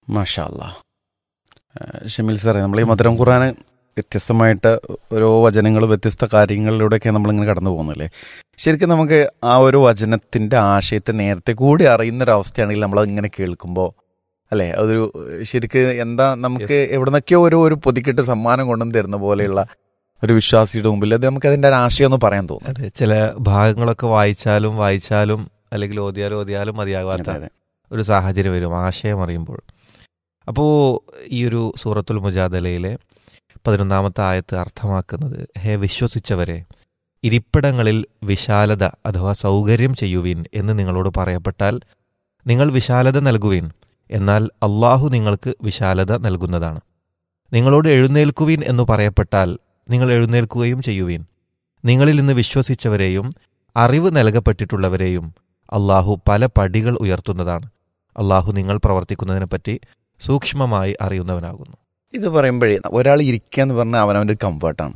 മാഷാ അല്ലാ ഏഹ് ഷമീൽ സാറേ നമ്മൾ ഈ മധുരം ഖുറാന് വ്യത്യസ്തമായിട്ട് ഓരോ വചനങ്ങൾ വ്യത്യസ്ത കാര്യങ്ങളിലൂടെയൊക്കെ നമ്മളിങ്ങനെ കടന്നു പോകുന്നില്ലേ ശരിക്കും നമുക്ക് ആ ഒരു വചനത്തിന്റെ ആശയത്തെ നേരത്തെ കൂടി അറിയുന്ന ഒരു അവസ്ഥയാണെങ്കിൽ നമ്മൾ ഇങ്ങനെ കേൾക്കുമ്പോൾ അല്ലേ അതൊരു ശരിക്ക് എന്താ നമുക്ക് എവിടുന്നൊക്കെയോ ഒരു ഒരു പൊതിക്കിട്ട് സമ്മാനം കൊണ്ടുവന്ന് തരുന്ന പോലെയുള്ള ഒരു വിശ്വാസിയുടെ മുമ്പിൽ അത് നമുക്ക് അതിന്റെ ഒരു ആശയം ഒന്ന് പറയാൻ തോന്നും അതെ ചില ഭാഗങ്ങളൊക്കെ വായിച്ചാലും വായിച്ചാലും അല്ലെങ്കിൽ ഓതിയാലും ഓതിയാലും മതിയാകാത്ത അതെ ഒരു സാഹചര്യം വരും ആശയം അറിയുമ്പോൾ അപ്പോൾ ഈ ഒരു സൂറത്തുൽ മുജാദലയിലെ പതിനൊന്നാമത്തെ ആയത്ത് അർത്ഥമാക്കുന്നത് ഹേ വിശ്വസിച്ചവരെ ഇരിപ്പിടങ്ങളിൽ വിശാലത അഥവാ സൗകര്യം ചെയ്യുവിൻ എന്ന് നിങ്ങളോട് പറയപ്പെട്ടാൽ നിങ്ങൾ വിശാലത നൽകുവിൻ എന്നാൽ അള്ളാഹു നിങ്ങൾക്ക് വിശാലത നൽകുന്നതാണ് നിങ്ങളോട് എഴുന്നേൽക്കുവിൻ എന്ന് പറയപ്പെട്ടാൽ നിങ്ങൾ എഴുന്നേൽക്കുകയും ചെയ്യുവിൻ നിങ്ങളിൽ നിന്ന് വിശ്വസിച്ചവരെയും അറിവ് നൽകപ്പെട്ടിട്ടുള്ളവരെയും അള്ളാഹു പല പടികൾ ഉയർത്തുന്നതാണ് അള്ളാഹു നിങ്ങൾ പ്രവർത്തിക്കുന്നതിനെപ്പറ്റി സൂക്ഷ്മമായി അറിയുന്നവനാകുന്നു ഇത് പറയുമ്പോഴേ ഒരാൾ ഇരിക്കുക എന്ന് പറഞ്ഞാൽ അവനവൻ്റെ കംഫർട്ടാണ്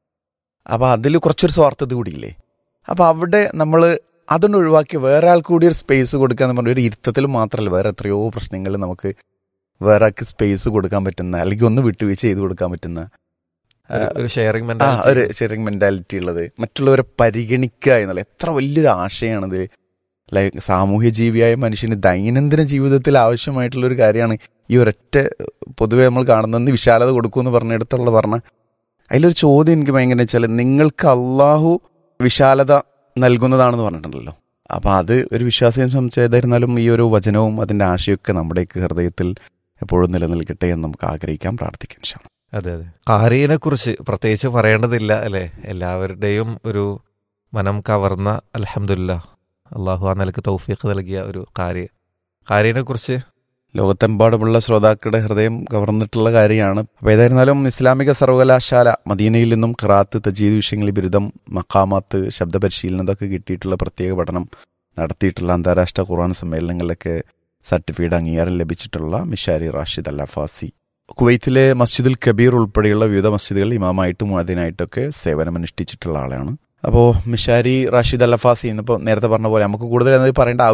അപ്പോൾ അതിൽ കുറച്ചൊരു സ്വാർത്ഥത കൂടിയില്ലേ അപ്പോൾ അവിടെ നമ്മൾ അതുകൊണ്ട് ഒഴിവാക്കി വേറെ ആൾക്ക് കൂടി ഒരു സ്പേസ് കൊടുക്കുക എന്ന് പറഞ്ഞാൽ ഒരു ഇരുത്തത്തിൽ മാത്രമല്ല വേറെ എത്രയോ പ്രശ്നങ്ങൾ നമുക്ക് വേറെ ആൾക്ക് സ്പേസ് കൊടുക്കാൻ പറ്റുന്ന അല്ലെങ്കിൽ ഒന്ന് വിട്ടുവീഴ്ച ചെയ്ത് കൊടുക്കാൻ പറ്റുന്ന ഒരു- ഒരു ഷെയറിംഗ് ആ ഒരു ഷെയറിംഗ് മെന്റാലിറ്റി ഉള്ളത് മറ്റുള്ളവരെ പരിഗണിക്കുക എന്നുള്ള എത്ര വലിയൊരു ആശയമാണത് ലൈക്ക് സാമൂഹ്യ ജീവിയായ മനുഷ്യന് ദൈനംദിന ജീവിതത്തിൽ ആവശ്യമായിട്ടുള്ള ഒരു കാര്യമാണ് ഈ ഒരൊറ്റ പൊതുവെ നമ്മൾ കാണുന്ന വിശാലത കൊടുക്കുമെന്ന് പറഞ്ഞിടത്തുള്ള പറഞ്ഞ അതിലൊരു ചോദ്യം എനിക്ക് ഭയങ്കര വെച്ചാൽ നിങ്ങൾക്ക് അള്ളാഹു വിശാലത നൽകുന്നതാണെന്ന് പറഞ്ഞിട്ടുണ്ടല്ലോ അപ്പം അത് ഒരു വിശ്വാസിയെ സംബന്ധിച്ച് ഏതായിരുന്നാലും ഈ ഒരു വചനവും അതിൻ്റെ ആശയമൊക്കെ നമ്മുടെയൊക്കെ ഹൃദയത്തിൽ എപ്പോഴും നിലനിൽക്കട്ടെ എന്ന് നമുക്ക് ആഗ്രഹിക്കാം പ്രാർത്ഥിക്കാം ഇൻഷാ അല്ലാ. അതെ അതെ കാരീനെ കുറിച്ച് പ്രത്യേകിച്ച് പറയേണ്ടതില്ല അല്ലെ എല്ലാവരുടെയും ഒരു മനം കവർന്ന അലഹമില്ല അള്ളാഹു ആ നിലക്ക് തൗഫീഖ് നൽകിയ ഒരു കാര്യ കാരീനെ കുറിച്ച് ലോകത്തെമ്പാടുമുള്ള ശ്രോതാക്കളുടെ ഹൃദയം കവർന്നിട്ടുള്ള കാര്യമാണ് അപ്പോൾ ഏതായിരുന്നാലും ഇസ്ലാമിക സർവകലാശാല മദീനയിൽ നിന്നും ഖറാത്ത് തജീദ് വിഷയങ്ങളിൽ ബിരുദം മക്കാമാത്ത് ശബ്ദ പരിശീലനം ഇതൊക്കെ കിട്ടിയിട്ടുള്ള പ്രത്യേക പഠനം നടത്തിയിട്ടുള്ള അന്താരാഷ്ട്ര ഖുർആൻ സമ്മേളനങ്ങളിലൊക്കെ സർട്ടിഫിക്കറ്റ് അംഗീകാരം ലഭിച്ചിട്ടുള്ള മിഷാരി റാഷിദ് അൽ അഫാസി കുവൈത്തിലെ മസ്ജിദുൽ കബീർ ഉൾപ്പെടെയുള്ള വിവിധ മസ്ജിദുകൾ ഇമാമായിട്ടും മുഅദ്ദിനായിട്ടൊക്കെ സേവനമനുഷ്ഠിച്ചിട്ടുള്ള ആളാണ് അപ്പോൾ മിഷാരി റാഷിദ് അൽ അഫാസി എന്നിപ്പോൾ നേരത്തെ പറഞ്ഞ പോലെ നമുക്ക് കൂടുതൽ അത് പറയേണ്ട